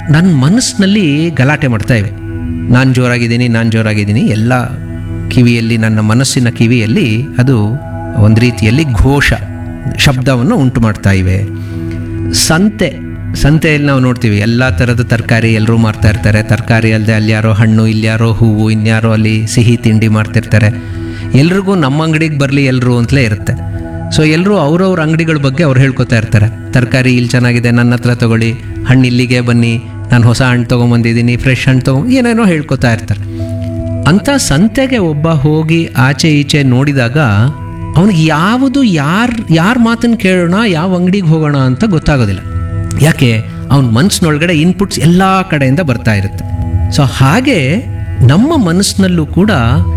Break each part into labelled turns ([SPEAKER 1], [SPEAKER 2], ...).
[SPEAKER 1] ನನ್ನ ಮನಸ್ಸಿನಲ್ಲಿ ಗಲಾಟೆ ಮಾಡ್ತಾ ಇವೆ ನಾನು ಜೋರಾಗಿದ್ದೀನಿ ನಾನು ಜೋರಾಗಿದ್ದೀನಿ ಎಲ್ಲ ಕಿವಿಯಲ್ಲಿ ನನ್ನ ಮನಸ್ಸಿನ ಕಿವಿಯಲ್ಲಿ ಅದು ಒಂದು ರೀತಿಯಲ್ಲಿ ಘೋಷ ಶಬ್ದವನ್ನು ಉಂಟು ಮಾಡ್ತಾ ಇವೆ ಸಂತೆ ಸಂತೆಯಲ್ಲಿ ನಾವು ನೋಡ್ತೀವಿ ಎಲ್ಲ ಥರದ ತರಕಾರಿ ಎಲ್ಲರೂ ಮಾರ್ತಾ ಇರ್ತಾರೆ ತರಕಾರಿ ಅಲ್ಲದೆ ಅಲ್ಲಿ ಯಾರೋ ಹಣ್ಣು ಇಲ್ಲಿ ಯಾರೋ ಹೂವು ಇನ್ಯಾರೋ ಅಲ್ಲಿ ಸಿಹಿ ತಿಂಡಿ ಮಾರ್ತಿರ್ತಾರೆ ಎಲ್ರಿಗೂ ನಮ್ಮ ಅಂಗಡಿಗೆ ಬರಲಿ ಎಲ್ಲರೂ ಅಂತಲೇ ಇರುತ್ತೆ ಸೊ ಎಲ್ಲರೂ ಅವ್ರವ್ರ ಅಂಗಡಿಗಳ ಬಗ್ಗೆ ಅವ್ರು ಹೇಳ್ಕೊತಾ ಇರ್ತಾರೆ ತರಕಾರಿ ಇಲ್ಲಿ ಚೆನ್ನಾಗಿದೆ ನನ್ನ ಹತ್ರ ತಗೊಳ್ಳಿ ಹಣ್ಣು ಇಲ್ಲಿಗೆ ಬನ್ನಿ ನಾನು ಹೊಸ ಹಣ್ಣು ತೊಗೊಂಬಂದಿದ್ದೀನಿ ಫ್ರೆಶ್ ಹಣ್ಣು ತೊಗೊಂಡು ಏನೇನೋ ಹೇಳ್ಕೊತಾ ಇರ್ತಾರೆ ಅಂಥ ಸಂತೆಗೆ ಒಬ್ಬ ಹೋಗಿ ಆಚೆ ಈಚೆ ನೋಡಿದಾಗ ಅವನಿಗೆ ಯಾವುದು ಯಾರು ಯಾರ ಮಾತನ್ನು ಕೇಳೋಣ ಯಾವ ಅಂಗಡಿಗೆ ಹೋಗೋಣ ಅಂತ ಗೊತ್ತಾಗೋದಿಲ್ಲ ಯಾಕೆ ಅವನ ಮನಸ್ಸಿನೊಳಗಡೆ ಇನ್ಪುಟ್ಸ್ ಎಲ್ಲ ಕಡೆಯಿಂದ ಬರ್ತಾ ಇರುತ್ತೆ ಸೊ ಹಾಗೆ ನಮ್ಮ ಮನಸ್ಸಿನಲ್ಲೂ ಕೂಡ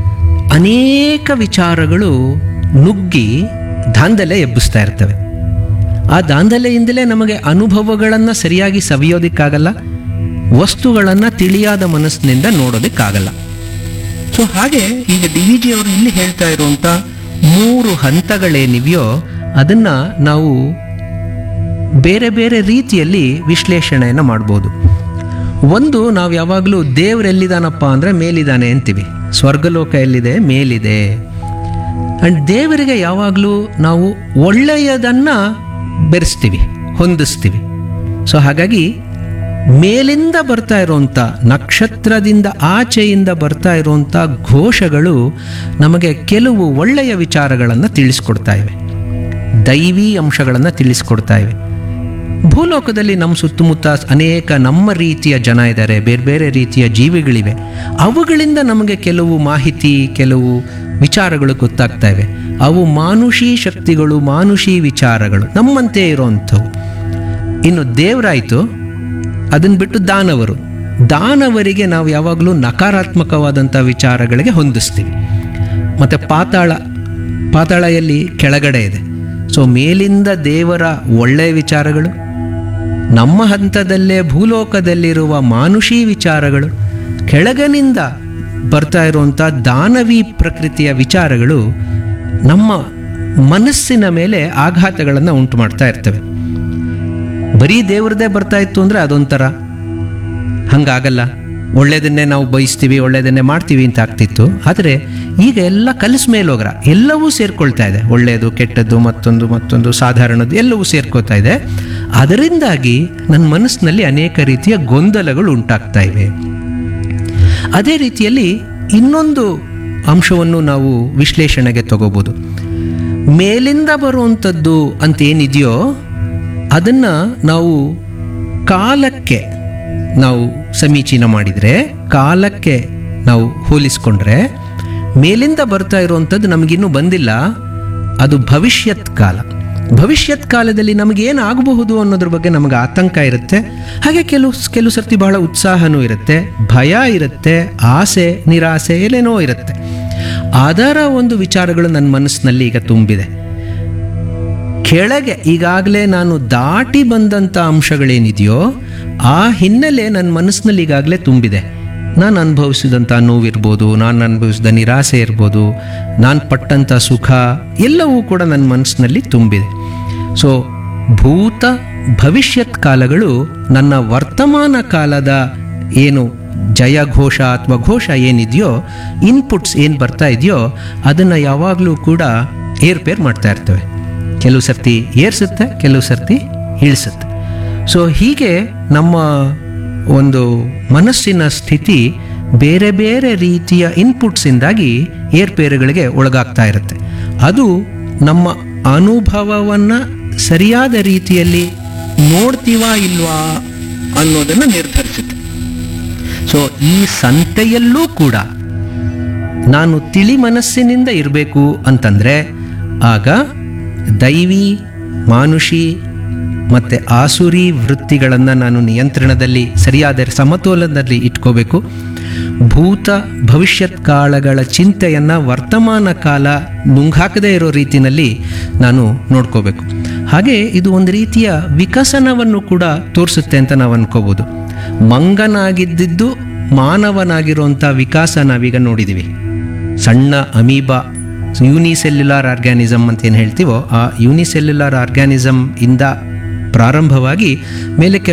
[SPEAKER 1] ಅನೇಕ ವಿಚಾರಗಳು ನುಗ್ಗಿ ದಾಂಧಲೆ ಎಬ್ಬಿಸ್ತಾ ಇರ್ತವೆ ಆ ದಾಂಧಲೆಯಿಂದಲೇ ನಮಗೆ ಅನುಭವಗಳನ್ನು ಸರಿಯಾಗಿ ಸವಿಯೋದಕ್ಕಾಗಲ್ಲ ವಸ್ತುಗಳನ್ನು ತಿಳಿಯಾದ ಮನಸ್ಸಿನಿಂದ ನೋಡೋದಕ್ಕಾಗಲ್ಲ ಸೊ ಹಾಗೆ ಈಗ ಡಿ ವಿ ಜಿ ಅವರು ಇಲ್ಲಿ ಹೇಳ್ತಾ ಇರುವಂಥ ಮೂರು ಹಂತಗಳೇನಿವೆಯೋ ಅದನ್ನು ನಾವು ಬೇರೆ ಬೇರೆ ರೀತಿಯಲ್ಲಿ ವಿಶ್ಲೇಷಣೆಯನ್ನು ಮಾಡ್ಬೋದು ಒಂದು ನಾವು ಯಾವಾಗಲೂ ದೇವರೆಲ್ಲಿದ್ದಾನಪ್ಪ ಅಂದರೆ ಮೇಲಿದ್ದಾನೆ ಅಂತೀವಿ ಸ್ವರ್ಗಲೋಕ ಎಲ್ಲಿದೆ ಮೇಲಿದೆ ಆ್ಯಂಡ್ ದೇವರಿಗೆ ಯಾವಾಗಲೂ ನಾವು ಒಳ್ಳೆಯದನ್ನು ಬೆರೆಸ್ತೀವಿ ಹೊಂದಿಸ್ತೀವಿ ಸೊ ಹಾಗಾಗಿ ಮೇಲಿಂದ ಬರ್ತಾ ಇರುವಂಥ ನಕ್ಷತ್ರದಿಂದ ಆಚೆಯಿಂದ ಬರ್ತಾ ಇರುವಂಥ ಘೋಷಗಳು ನಮಗೆ ಕೆಲವು ಒಳ್ಳೆಯ ವಿಚಾರಗಳನ್ನು ತಿಳಿಸ್ಕೊಡ್ತಾ ಇವೆ ದೈವಿ ಅಂಶಗಳನ್ನು ತಿಳಿಸ್ಕೊಡ್ತಾ ಇವೆ ಭೂಲೋಕದಲ್ಲಿ ನಮ್ಮ ಸುತ್ತಮುತ್ತ ಅನೇಕ ನಮ್ಮ ರೀತಿಯ ಜನ ಇದ್ದಾರೆ ಬೇರೆ ಬೇರೆ ರೀತಿಯ ಜೀವಿಗಳಿವೆ ಅವುಗಳಿಂದ ನಮಗೆ ಕೆಲವು ಮಾಹಿತಿ ಕೆಲವು ವಿಚಾರಗಳು ಗೊತ್ತಾಗ್ತಾ ಇವೆ ಅವು ಮಾನುಷಿ ಶಕ್ತಿಗಳು ಮಾನುಷಿ ವಿಚಾರಗಳು ನಮ್ಮಂತೆ ಇರೋವಂಥವು ಇನ್ನು ದೇವರಾಯಿತು ಅದನ್ನು ಬಿಟ್ಟು ದಾನವರು ದಾನವರಿಗೆ ನಾವು ಯಾವಾಗಲೂ ನಕಾರಾತ್ಮಕವಾದಂಥ ವಿಚಾರಗಳಿಗೆ ಹೊಂದಿಸ್ತೀವಿ ಮತ್ತು ಪಾತಾಳ ಪಾತಾಳ ಎಲ್ಲಿ ಕೆಳಗಡೆ ಇದೆ ಸೊ ಮೇಲಿಂದ ದೇವರ ಒಳ್ಳೆಯ ವಿಚಾರಗಳು ನಮ್ಮ ಹಂತದಲ್ಲೇ ಭೂಲೋಕದಲ್ಲಿರುವ ಮಾನುಷಿ ವಿಚಾರಗಳು ಕೆಳಗನಿಂದ ಬರ್ತಾ ಇರುವಂಥ ದಾನವಿ ಪ್ರಕೃತಿಯ ವಿಚಾರಗಳು ನಮ್ಮ ಮನಸ್ಸಿನ ಮೇಲೆ ಆಘಾತಗಳನ್ನು ಉಂಟು ಮಾಡ್ತಾ ಇರ್ತವೆ ಬರೀ ದೇವ್ರದ್ದೇ ಬರ್ತಾ ಇತ್ತು ಅಂದರೆ ಅದೊಂಥರ ಹಂಗಾಗಲ್ಲ ಒಳ್ಳೆಯದನ್ನೇ ನಾವು ಬಯಸ್ತೀವಿ ಒಳ್ಳೆಯದನ್ನೇ ಮಾಡ್ತೀವಿ ಅಂತ ಆಗ್ತಿತ್ತು ಆದರೆ ಈಗ ಎಲ್ಲ ಕಲಸ ಮೇಲೋಗ್ರ ಎಲ್ಲವೂ ಸೇರ್ಕೊಳ್ತಾ ಇದೆ ಒಳ್ಳೆಯದು ಕೆಟ್ಟದ್ದು ಮತ್ತೊಂದು ಮತ್ತೊಂದು ಸಾಧಾರಣದ್ದು ಎಲ್ಲವೂ ಸೇರ್ಕೋತಾ ಇದೆ ಅದರಿಂದಾಗಿ ನನ್ನ ಮನಸ್ಸಿನಲ್ಲಿ ಅನೇಕ ರೀತಿಯ ಗೊಂದಲಗಳು ಉಂಟಾಗ್ತಾ ಇವೆ ಅದೇ ರೀತಿಯಲ್ಲಿ ಇನ್ನೊಂದು ಅಂಶವನ್ನು ನಾವು ವಿಶ್ಲೇಷಣೆಗೆ ತಗೋಬೋದು ಮೇಲಿಂದ ಬರುವಂಥದ್ದು ಅಂತ ಏನಿದೆಯೋ ಅದನ್ನು ನಾವು ಕಾಲಕ್ಕೆ ನಾವು ಸಮೀಚೀನ ಮಾಡಿದರೆ ಕಾಲಕ್ಕೆ ನಾವು ಹೋಲಿಸ್ಕೊಂಡ್ರೆ ಮೇಲಿಂದ ಬರ್ತಾ ಇರುವಂಥದ್ದು ನಮಗಿನ್ನೂ ಬಂದಿಲ್ಲ ಅದು ಭವಿಷ್ಯತ್ ಕಾಲ ಭವಿಷ್ಯತ್ ಕಾಲದಲ್ಲಿ ನಮಗೇನು ಆಗಬಹುದು ಅನ್ನೋದ್ರ ಬಗ್ಗೆ ನಮಗೆ ಆತಂಕ ಇರುತ್ತೆ ಹಾಗೆ ಕೆಲವು ಕೆಲವು ಸರ್ತಿ ಬಹಳ ಉತ್ಸಾಹನೂ ಇರುತ್ತೆ ಭಯ ಇರುತ್ತೆ ಆಸೆ ನಿರಾಸೆ ಏನೇನೋ ಇರುತ್ತೆ ಅದರ ಒಂದು ವಿಚಾರಗಳು ನನ್ನ ಮನಸ್ಸಿನಲ್ಲಿ ಈಗ ತುಂಬಿದೆ ಕೆಳಗೆ ಈಗಾಗಲೇ ನಾನು ದಾಟಿ ಬಂದಂಥ ಅಂಶಗಳೇನಿದೆಯೋ ಆ ಹಿನ್ನೆಲೆ ನನ್ನ ಮನಸ್ಸಿನಲ್ಲಿ ಈಗಾಗಲೇ ತುಂಬಿದೆ ನಾನು ಅನುಭವಿಸಿದಂಥ ನೋವಿರ್ಬೋದು ನಾನು ಅನುಭವಿಸಿದ ನಿರಾಸೆ ಇರ್ಬೋದು ನಾನು ಪಟ್ಟಂಥ ಸುಖ ಎಲ್ಲವೂ ಕೂಡ ನನ್ನ ಮನಸ್ಸಿನಲ್ಲಿ ತುಂಬಿದೆ ಸೊ ಭೂತ ಭವಿಷ್ಯತ್ ಕಾಲಗಳು ನನ್ನ ವರ್ತಮಾನ ಕಾಲದ ಏನು ಜಯಘೋಷ ಅಥವಾ ಘೋಷ ಏನಿದೆಯೋ ಇನ್ಪುಟ್ಸ್ ಏನು ಬರ್ತಾ ಇದೆಯೋ ಅದನ್ನು ಯಾವಾಗಲೂ ಕೂಡ ಏರ್ಪೇರ್ ಮಾಡ್ತಾ ಇರ್ತವೆ ಕೆಲವು ಸರ್ತಿ ಏರ್ಸುತ್ತೆ ಕೆಲವು ಸರ್ತಿ ಇಳಿಸುತ್ತೆ ಸೊ ಹೀಗೆ ನಮ್ಮ ಒಂದು ಮನಸ್ಸಿನ ಸ್ಥಿತಿ ಬೇರೆ ಬೇರೆ ರೀತಿಯ ಇನ್ಪುಟ್ಸಿಂದಾಗಿ ಏರ್ಪೇರುಗಳಿಗೆ ಒಳಗಾಗ್ತಾ ಇರುತ್ತೆ ಅದು ನಮ್ಮ ಅನುಭವವನ್ನು ಸರಿಯಾದ ರೀತಿಯಲ್ಲಿ ನೋಡ್ತೀವಾ ಇಲ್ವಾ ಅನ್ನೋದನ್ನು ನಿರ್ಧರಿಸುತ್ತೆ ಸೊ ಈ ಸಂತೆಯಲ್ಲೂ ಕೂಡ ನಾನು ತಿಳಿ ಮನಸ್ಸಿನಿಂದ ಇರಬೇಕು ಅಂತಂದರೆ ಆಗ ದೈವಿ ಮಾನುಷಿ ಮತ್ತು ಆಸುರಿ ವೃತ್ತಿಗಳನ್ನು ನಾನು ನಿಯಂತ್ರಣದಲ್ಲಿ ಸರಿಯಾದ ಸಮತೋಲನದಲ್ಲಿ ಇಟ್ಕೋಬೇಕು ಭೂತ ಭವಿಷ್ಯತ್ ಕಾಲಗಳ ಚಿಂತೆಯನ್ನು ವರ್ತಮಾನ ಕಾಲ ನುಂಗಾಕದೇ ಇರೋ ರೀತಿಯಲ್ಲಿ ನಾನು ನೋಡ್ಕೋಬೇಕು ಹಾಗೆ ಇದು ಒಂದು ರೀತಿಯ ವಿಕಸನವನ್ನು ಕೂಡ ತೋರಿಸುತ್ತೆ ಅಂತ ನಾವು ಅನ್ಕೋಬೋದು ಮಂಗನಾಗಿದ್ದಿದ್ದು ಮಾನವನಾಗಿರುವಂಥ ವಿಕಾಸ ನಾವೀಗ ನೋಡಿದ್ದೀವಿ ಸಣ್ಣ ಅಮೀಬಾ ಯೂನಿಸೆಲ್ಯುಲಾರ್ ಆರ್ಗ್ಯಾನಿಸಮ್ ಅಂತ ಏನು ಹೇಳ್ತೀವೋ ಆ ಯೂನಿಸೆಲ್ಯುಲಾರ್ ಆರ್ಗ್ಯಾನಿಸಮ್ ಇಂದ ಪ್ರಾರಂಭವಾಗಿ ಮೇಲಕ್ಕೆ